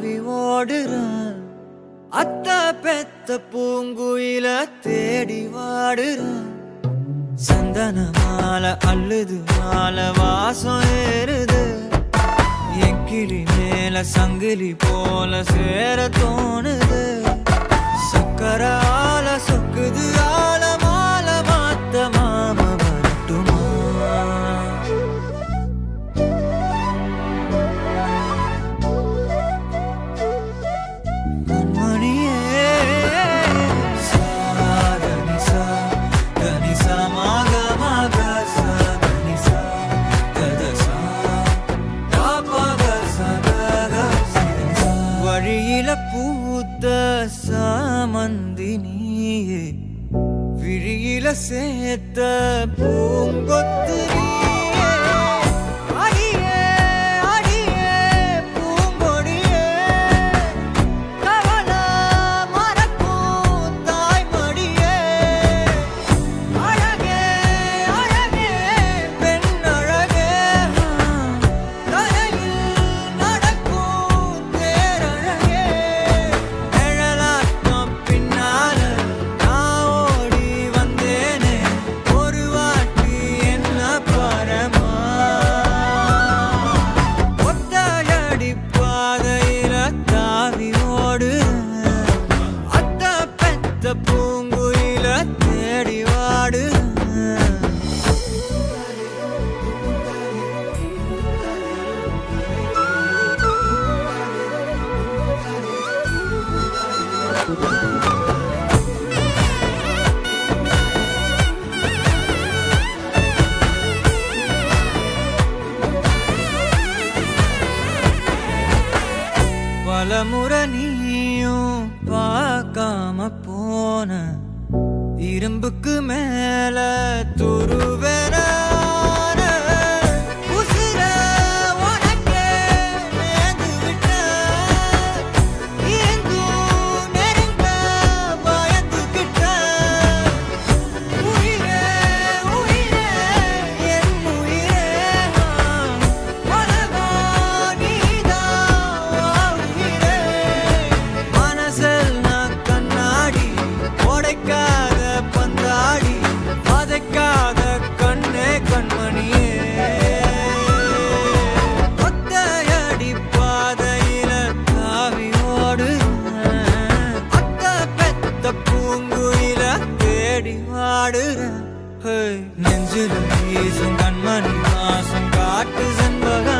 தாவி ஓடுறான் அத்த பெத்த பூங்குயில தேடி வாடுறான் சந்தன மாலை அள்ளுது மாலை வாசம் ஏறுது என் கிளி மேல சங்கிலி போல சேர தோணுது சக்கர ஆல சொக்குது ஆல மால மாத்த மாம வரட்டுமா கண்மணியே சாதனி சா தனி சா மாக மாக சா தனி சா தத சா தாபக சா கக சித சா. வழியில பூத்த சாமந்தி நீயே விழியில சேர்த்த பூங்கொத்து நீயே. அடியே, அடியே, பூங்கொடியே. கவல மறக்கும் தாய்மடியே. அழகே, அழகே, பெண் அழகே. கரையில் நடக்கும் தேரழகே. நிழலாட்டம் பின்னால நான் ஓடி வந்தேனே. ஒரு வாட்டி என்ன பரமா ஒத்தையடி பாதையில தாவி ஓடுறேன். அத்த பெத்த பூங்குயில தேடி வாடுறேன். பலமுறை நீயும் பார்க்காம போன இரும்புக்கு மேல துருவென உசிர உனக்கே நேர்ந்து விட்டேன். இருந்தும் நெருங்க பயந்துகிட்டேன். உயிரே, உயிரே, என் உயிரே, உலகா நீதான் வா உயிரே. மனசெல்லாம் கண்ணாடி உடைக்காத பந்தாடி வதைக்காத கண்ணே கண்மணியே ஒத்தையடி பாதையில தாவி ஓடுறேன். அத்த பெத்த பூங்குயில தேடி வாடுறேன் ஹே, நெஞ்சில வீசும் கண்மணி வாசம் காட்டு செண்பக